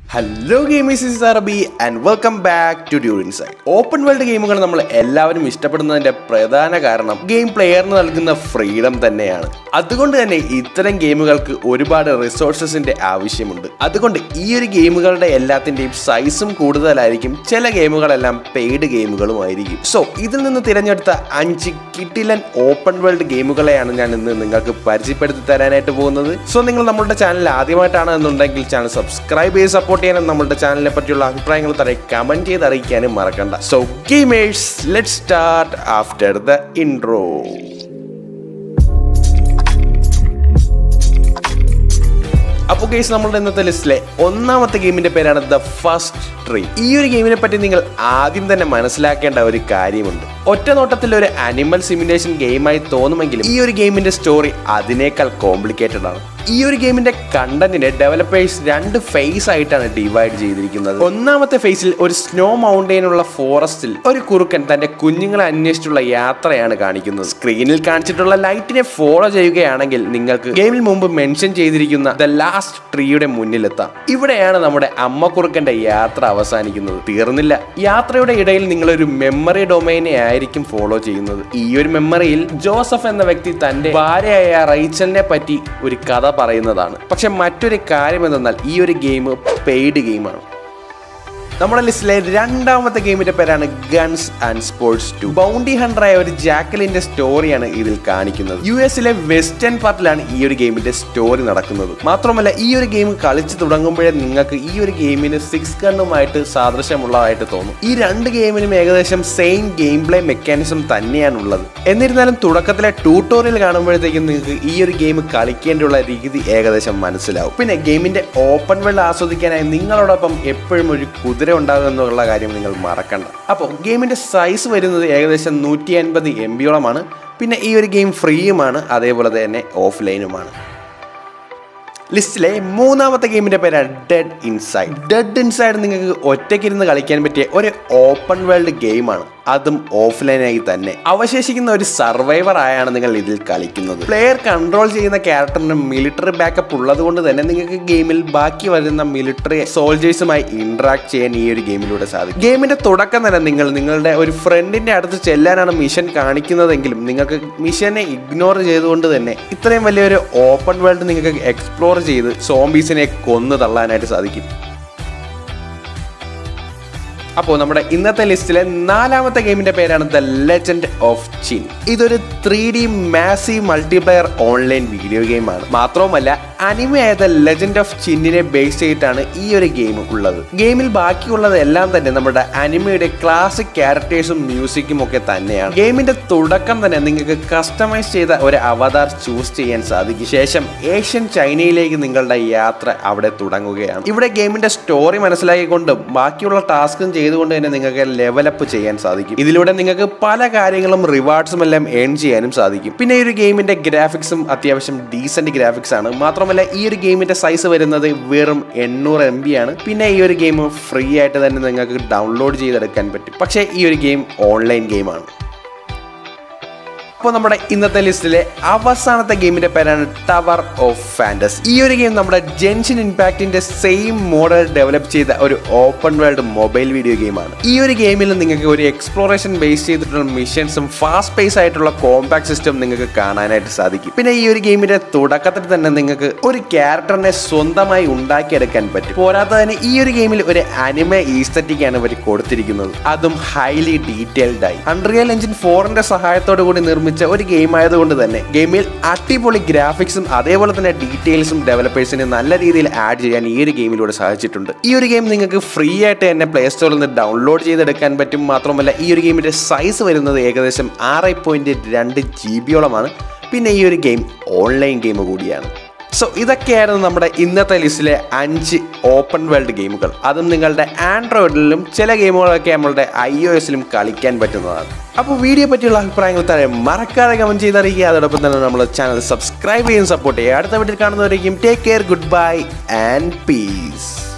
hello gamers is അറബി and welcome back to ഡ്യൂർ inside open world ഗെയിമുകൾ നമ്മൾ എല്ലാവരും ഇഷ്ടപ്പെടുന്നതിന്റെ പ്രധാന കാരണം ഗെയിം പ്ലെയറിന് നൽകുന്ന ഫ്രീഡം തന്നെയാണ് അതുകൊണ്ട് തന്നെ ഇത്തരം ഗെയിമുകൾക്ക് ഒരുപാട് റിസോഴ്സസിന്റെ ആവശ്യമുണ്ട് അതുകൊണ്ട് ഈ ഒരു ഗെയിമുകളുടെ എല്ലാത്തിന്റെയും സൈസും കൂടുതലായിരിക്കും ചില ഗെയിമുകളെല്ലാം പെയ്ഡ് ഗെയിമുകളുമായിരിക്കും സോ ഇതിൽ നിന്ന് തിരഞ്ഞെടുത്ത അഞ്ച് കിട്ടിലൻ ഓപ്പൺ വേൾഡ് ഗെയിമുകളെയാണ് ഞാൻ ഇന്ന് നിങ്ങൾക്ക് പരിചയപ്പെടുത്തി തരാനായിട്ട് പോകുന്നത് സോ നിങ്ങൾ നമ്മുടെ ചാനൽ ആദ്യമായിട്ടാണ് എന്നുണ്ടെങ്കിൽ ചാനൽ സബ്സ്ക്രൈബ് ചെയ്ത് സപ്പോർട്ട് ചെയ്യാനും നമ്മുടെ ചാനലിനെ പറ്റിയുള്ള അഭിപ്രായങ്ങൾ തറ കമന്റ് ചെയ്ത് അറിയിക്കാനും മറക്കണ്ട so gamers let start after the intro അപ്പോൾ കേസ് നമ്മളുടെ ഇന്നത്തെ ലിസ്റ്റിലെ ഒന്നാമത്തെ ഗെയിമിന്റെ പേരാണ് ദ ഫസ്റ്റ് ട്രീ ഈ ഒരു ഗെയിമിനെ പറ്റി നിങ്ങൾ ആദ്യം തന്നെ മനസ്സിലാക്കേണ്ട ഒരു കാര്യമുണ്ട് ഒറ്റ നോട്ടത്തിൽ ഒരു അനിമൽ സിമുലേഷൻ ഗെയിമായി തോന്നുമെങ്കിലും ഈ ഒരു ഗെയിമിന്റെ സ്റ്റോറി അതിനേക്കാൾ കോംപ്ലിക്കേറ്റഡ് ആണ് ഈ ഒരു ഗെയിമിന്റെ കണ്ടന്റിനെ ഡെവലപ്പേഴ്സ് രണ്ട് ഫേസ് ആയിട്ടാണ് ഡിവൈഡ് ചെയ്തിരിക്കുന്നത് ഒന്നാമത്തെ ഫേസിൽ ഒരു സ്നോ മൗണ്ടെയിനുള്ള ഫോറസ്റ്റിൽ ഒരു കുറുക്കൻ തന്റെ കുഞ്ഞുങ്ങളെ അന്വേഷിച്ചുള്ള യാത്രയാണ് കാണിക്കുന്നത് സ്ക്രീനിൽ കാണിച്ചിട്ടുള്ള ലൈറ്റിനെ ഫോളോ ചെയ്യുകയാണെങ്കിൽ നിങ്ങൾക്ക് ഗെയിമിൽ മുമ്പ് മെൻഷൻ ചെയ്തിരിക്കുന്ന ദ ലാസ്റ്റ് ട്രീയുടെ മുന്നിലെത്താം ഇവിടെയാണ് നമ്മുടെ അമ്മ കുറുക്കന്റെ യാത്ര അവസാനിക്കുന്നത് തീർന്നില്ല യാത്രയുടെ ഇടയിൽ നിങ്ങളൊരു മെമ്മറി ഡൊമൈനെ ആയിരിക്കും ഫോളോ ചെയ്യുന്നത് ഈ ഒരു മെമ്മറിയിൽ ജോസഫ് എന്ന വ്യക്തി തന്റെ ഭാര്യയായ റൈച്ചലിനെ പറ്റി ഒരു കഥ പറയുന്നതാണ് പക്ഷെ മറ്റൊരു കാര്യം എന്തെന്നാൽ ഈ ഒരു ഗെയിം പെയ്ഡ് ഗെയിമാണ് നമ്മുടെ ലിസ്റ്റിലെ രണ്ടാമത്തെ ഗെയിമിന്റെ പേരാണ് guns and sports to bounty ഹണ്ടറായ ഒരു ജാക്കലിന്റെ സ്റ്റോറിയാണ് ഇതിൽ കാണിക്കുന്നത് യു എസിലെ വെസ്റ്റേൺ പാർട്ടിലാണ് ഈ ഒരു ഗെയിമിന്റെ സ്റ്റോറി നടക്കുന്നത് മാത്രമല്ല ഈ ഒരു ഗെയിം കളിച്ചു തുടങ്ങുമ്പോഴേ നിങ്ങൾക്ക് ഈ ഒരു ഗെയിമിന് സിക്സ് ഗണ്ണുമായിട്ട് സാദൃശ്യമുള്ളതായിട്ട് തോന്നും ഈ രണ്ട് ഗെയിമിനും ഏകദേശം സെയിം ഗെയിം പ്ലേ മെക്കാനിസം തന്നെയാണ് ഉള്ളത് എന്നിരുന്നാലും തുടക്കത്തിലെ ട്യൂട്ടോറിയൽ കാണുമ്പോഴത്തേക്കും നിങ്ങൾക്ക് ഈ ഒരു ഗെയിം കളിക്കേണ്ടിയുള്ള രീതി ഏകദേശം മനസ്സിലാവും പിന്നെ ഗെയിമിന്റെ ഓപ്പൺ വേൾഡ് ആസ്വദിക്കാനായി നിങ്ങളോടൊപ്പം എപ്പോഴും ഒരു കുതിര ഉണ്ടാകും എന്നുള്ള കാര്യം നിങ്ങൾ മറക്കണ്ട അപ്പോൾ ഗെയിമിന്റെ സൈസ് വരുന്നത് ഏകദേശം നൂറ്റി അൻപത് എം ബിയോളമാണ് പിന്നെ ഈ ഒരു ഗെയിം ഫ്രീയുമാണ് അതേപോലെ തന്നെ ഓഫ്ലൈനുമാണ് ലിസ്റ്റിലെ മൂന്നാമത്തെ ഗെയിമിന്റെ പേരാണ് ഡെഡ് ഇൻസൈഡ് ഡെഡ് ഇൻസൈഡ് നിങ്ങൾക്ക് ഒറ്റയ്ക്കിരുന്ന് കളിക്കാൻ പറ്റിയ ഒരു ഓപ്പൺ വേൾഡ് ഗെയിമാണ് അതും ഓഫ്ലൈനായി തന്നെ അവശേഷിക്കുന്ന ഒരു സർവൈവർ ആയാണ് നിങ്ങൾ ഇതിൽ കളിക്കുന്നത് പ്ലെയർ കൺട്രോൾ ചെയ്യുന്ന ക്യാരക്ടറിന് മിലിറ്ററി ബാക്കപ്പ് ഉള്ളത് കൊണ്ട് തന്നെ നിങ്ങൾക്ക് ഗെയിമിൽ ബാക്കി വരുന്ന മിലിറ്ററി സോൾജേഴ്സുമായി ഇന്ററാക്ട് ചെയ്യാൻ ഈ ഒരു ഗെയിമിലൂടെ സാധിക്കും ഗെയിമിന്റെ തുടക്കം തന്നെ നിങ്ങൾ നിങ്ങളുടെ ഒരു ഫ്രണ്ടിന്റെ അടുത്ത് ചെല്ലാനാണ് മിഷൻ കാണിക്കുന്നതെങ്കിലും നിങ്ങൾക്ക് മിഷനെ ഇഗ്നോർ ചെയ്തുകൊണ്ട് തന്നെ ഇത്രയും വലിയൊരു ഓപ്പൺ വേൾഡ് നിങ്ങൾക്ക് എക്സ്പ്ലോർ ചെയ്ത് സോംബീസിനെ കൊന്നു തള്ളാനായിട്ട് സാധിക്കും അപ്പോൾ നമ്മുടെ ഇന്നത്തെ ലിസ്റ്റിലെ നാലാമത്തെ ഗെയിമിന്റെ പേരാണ് ദ ലെജൻഡ് ഓഫ് ചിൻ ഇതൊരു three D massive multiplayer online video ഗെയിമാണ് മാത്രവുമല്ല അനിമയായ ദ ലെജൻഡ് ഓഫ് ചിന്നിനെ ബേസ് ചെയ്തിട്ടാണ് ഈ ഒരു ഗെയിം ഉള്ളത് ഗെയിമിൽ ബാക്കിയുള്ളത് എല്ലാം തന്നെ നമ്മുടെ അനിമയുടെ ക്ലാസിക് ക്യാരക്ടേഴ്സും മ്യൂസിക്കും ഒക്കെ തന്നെയാണ് ഗെയിമിന്റെ തുടക്കം തന്നെ നിങ്ങൾക്ക് കസ്റ്റമൈസ് ചെയ്ത ഒരു അവതാർ ചൂസ് ചെയ്യാൻ സാധിക്കും ശേഷം ഏഷ്യൻ ചൈനയിലേക്ക് നിങ്ങളുടെ യാത്ര അവിടെ തുടങ്ങുകയാണ് ഇവിടെ ഗെയിമിന്റെ സ്റ്റോറി മനസ്സിലാക്കിക്കൊണ്ട് ബാക്കിയുള്ള ടാസ്കും ചെയ്തുകൊണ്ട് തന്നെ നിങ്ങൾക്ക് ലെവലപ്പ് ചെയ്യാൻ സാധിക്കും ഇതിലൂടെ നിങ്ങൾക്ക് പല കാര്യങ്ങളും റിവാർഡ്സും എല്ലാം ഏൺ ചെയ്യാനും സാധിക്കും പിന്നെ ഈ ഒരു ഗെയിമിന്റെ ഗ്രാഫിക്സും അത്യാവശ്യം ഡീസന്റ് ഗ്രാഫിക്സ് ആണ് മാത്രമല്ല ഈ ഒരു ഗെയിമിന്റെ സൈസ് വരുന്നത് വെറും എണ്ണൂറ് എം ബി ആണ് പിന്നെ ഈ ഒരു ഗെയിം ഫ്രീ ആയിട്ട് തന്നെ നിങ്ങൾക്ക് ഡൗൺലോഡ് ചെയ്തെടുക്കാൻ പറ്റും പക്ഷേ ഈ ഒരു ഗെയിം ഓൺലൈൻ ഗെയിമാണ് അപ്പോൾ നമ്മുടെ ഇന്നത്തെ ലിസ്റ്റിലെ അവസാനത്തെ ഗെയിമിന്റെ പേരാണ് ടവർ ഓഫ് ഫാൻറ്റസ് ഈ ഒരു ഗെയിം നമ്മുടെ ജെൻഷൻ ഇമ്പാക്റ്റിന്റെ സെയിം മോഡൽ ഡെവലപ്പ് ചെയ്ത ഒരു ഓപ്പൺ വേൾഡ് മൊബൈൽ വീഡിയോ ഗെയിമാണ് ഈ ഒരു ഗെയിമിൽ നിങ്ങൾക്ക് ഒരു എക്സ്പ്ലോറേഷൻ ബേസ് ചെയ്തിട്ടുള്ള മിഷൻസും ഫാസ്റ്റ് പേസ് ആയിട്ടുള്ള കോമ്പാക്ട് സിസ്റ്റം നിങ്ങൾക്ക് കാണാനായിട്ട് സാധിക്കും പിന്നെ ഈ ഒരു ഗെയിമിന്റെ തുടക്കത്തിൽ തന്നെ നിങ്ങൾക്ക് ഒരു ക്യാരക്ടറിനെ സ്വന്തമായി ഉണ്ടാക്കിയെടുക്കാൻ പറ്റും പോരാത്തതിന് ഈ ഒരു ഗെയിമിൽ ഒരു അനിമ ഈസ്തറ്റിക്കാണ് ഇവർ കൊടുത്തിരിക്കുന്നത് അതും ഹൈലി ഡീറ്റെയിൽഡ് ആയി അൺറിയൽ എഞ്ചിൻ ഫോറിന്റെ സഹായത്തോടു കൂടി നിർമ്മിച്ച ഒരു ഗെയിം ആയതുകൊണ്ട് തന്നെ ഗെയിമിൽ അടിപൊളി ഗ്രാഫിക്സും അതേപോലെ തന്നെ ഡീറ്റെയിൽസും ഡെവലപ്പേഴ്സിന് നല്ല രീതിയിൽ ആഡ് ചെയ്യാൻ ഈ ഒരു ഗെയിമിലൂടെ സാധിച്ചിട്ടുണ്ട് ഈ ഒരു ഗെയിം നിങ്ങൾക്ക് ഫ്രീ ആയിട്ട് തന്നെ പ്ലേ സ്റ്റോറിൽ നിന്ന് ഡൗൺലോഡ് ചെയ്തെടുക്കാൻ പറ്റും മാത്രമല്ല ഈ ഒരു ഗെയിമിന്റെ സൈസ് വരുന്നത് ഏകദേശം ആറ് പോയിന്റ് രണ്ട് ജി ബിയോളമാണ് പിന്നെ ഈ ഒരു ഗെയിം ഓൺലൈൻ ഗെയിം കൂടിയാണ് സോ ഇതൊക്കെയായിരുന്നു നമ്മുടെ ഇന്നത്തെ ലിസ്റ്റിലെ അഞ്ച് ഓപ്പൺ വേൾഡ് ഗെയിമുകൾ അതും നിങ്ങളുടെ ആൻഡ്രോയിഡിലും ചില ഗെയിമുകളൊക്കെ നമ്മളുടെ ഐ ഒ എസിലും കളിക്കാൻ പറ്റുന്നതാണ് അപ്പോൾ വീഡിയോ പറ്റിയുള്ള അഭിപ്രായങ്ങൾ താഴെ മറക്കാതെ കമൻറ്റ് ചെയ്തറിയിക്കുക അതോടൊപ്പം തന്നെ നമ്മുടെ ചാനൽ സബ്സ്ക്രൈബ് ചെയ്യും സപ്പോർട്ട് ചെയ്യുക അടുത്ത വീട്ടിൽ കാണുന്നവരേക്കും take care good bye and piece